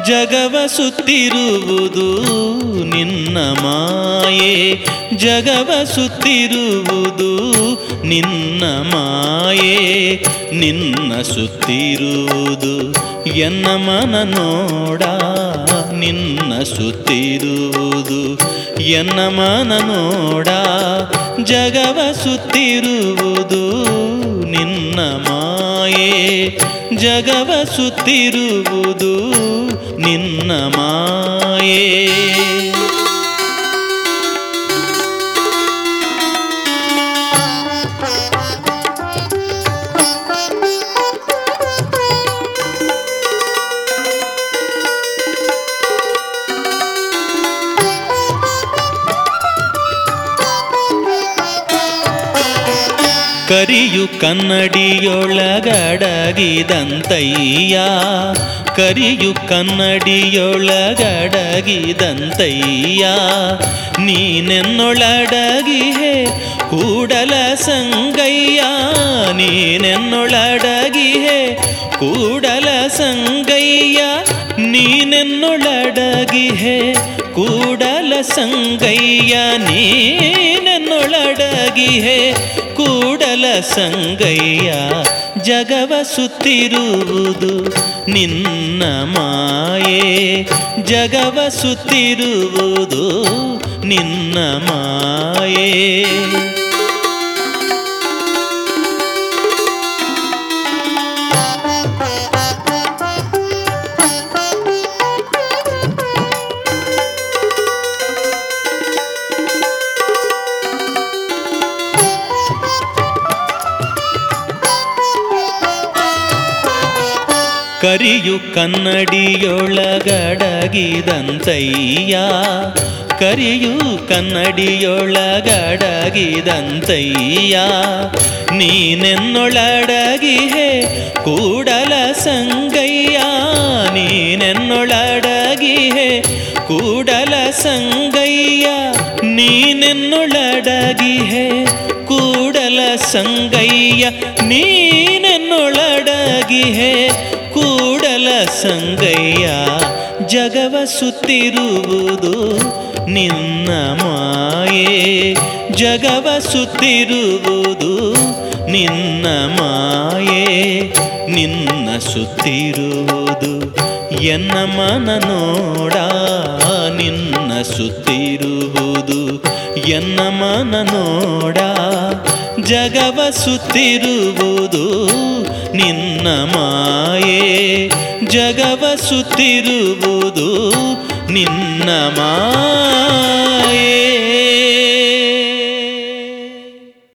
ಜಗವ ಸುತ್ತಿರುವುದು ನಿನ್ನ ಮಾಯೆ ಜಗವ ಸುತ್ತಿರುವುದು ನಿನ್ನ ಮಾಯೆ ನಿನ್ನ ಸುತ್ತಿರುವುದು ಎನ್ನ ಮನ ನೋಡ ನಿನ್ನ ಸುತ್ತಿರುವುದು ಎನ್ನ ಮನ ನೋಡ ಜಗವ ಸುತ್ತಿರುವುದು ನಿನ್ನ ಮಾಯೆ ಜಗವ ಸುತ್ತಿರುವುದು ನಿನ್ನ ಮಾಯೆ ಕರಿಯು ಕನ್ನಡಿಯೊಳಗಡಗಿದಂತಯ್ಯ ಕರಿಯು ಕನ್ನಡಿಯೊಳಗಡಗಿದಂತಯ್ಯ ನೀನೆನ್ನೊಳಡಗಿಹೆ ಕೂಡಲ ಸಂಗಯ್ಯ ನೀನೆನ್ನೊಳಡಗಿಹೆ ಕೂಡಲ ಸಂಗಯ್ಯ ನೀನೆನ್ನೊಳಡಗಿಹೆ ಕೂಡಲ ಸಂಗಯ್ಯ ನೀನೆನ್ನೊಳಡಗಿಹೆ ಕೂಡಲ ಸಂಗಯ್ಯ ಜಗವ ಸುತ್ತಿರುವುದು ನಿನ್ನ ಮಾಯೆ ಜಗವ ಸುತ್ತಿರುವುದು ನಿನ್ನ ಮಾಯೆ ಕರಿಯು ಕನ್ನಡಿಯೊಳಗಡಗಿದಂತಯ್ಯ ಕರಿಯು ಕನ್ನಡಿಯೊಳಗಡಗಿದಂತಯ್ಯ ನೀನೆನ್ನೊಳಡಗಿಹೆ ಕೂಡಲ ಸಂಗಯ್ಯ ನೀನೆನ್ನೊಳಡಗಿಹೆ ಕೂಡಲ ಸಂಗಯ್ಯ ನೀನೆನ್ನೊಳಡಗಿಹೆ ಕೂಡಲ ಸಂಗಯ್ಯ ನೀನೆನ್ನೊಳಡಗಿಹೆ ಕೂಡಲ ಸಂಗಯ್ಯ ಜಗವ ಸುತ್ತಿರುವುದು ನಿನ್ನ ಮಾಯೆ ಜಗವ ಸುತ್ತಿರುವುದು ನಿನ್ನ ಮಾಯೆ ನಿನ್ನ ಸುತ್ತಿರುವುದು ಎನ್ನ ಮನ ನೋಡ ನಿನ್ನ ಸುತ್ತಿರುವುದು ಎನ್ನ ಮನ ನೋಡ ಜಗವ ಸುತ್ತಿರುವುದು ನಿನ್ನ ಮಾಯೆ ಜಗವ ಸುತ್ತಿರುವುದು ನಿನ್ನ ಮಾಯೆ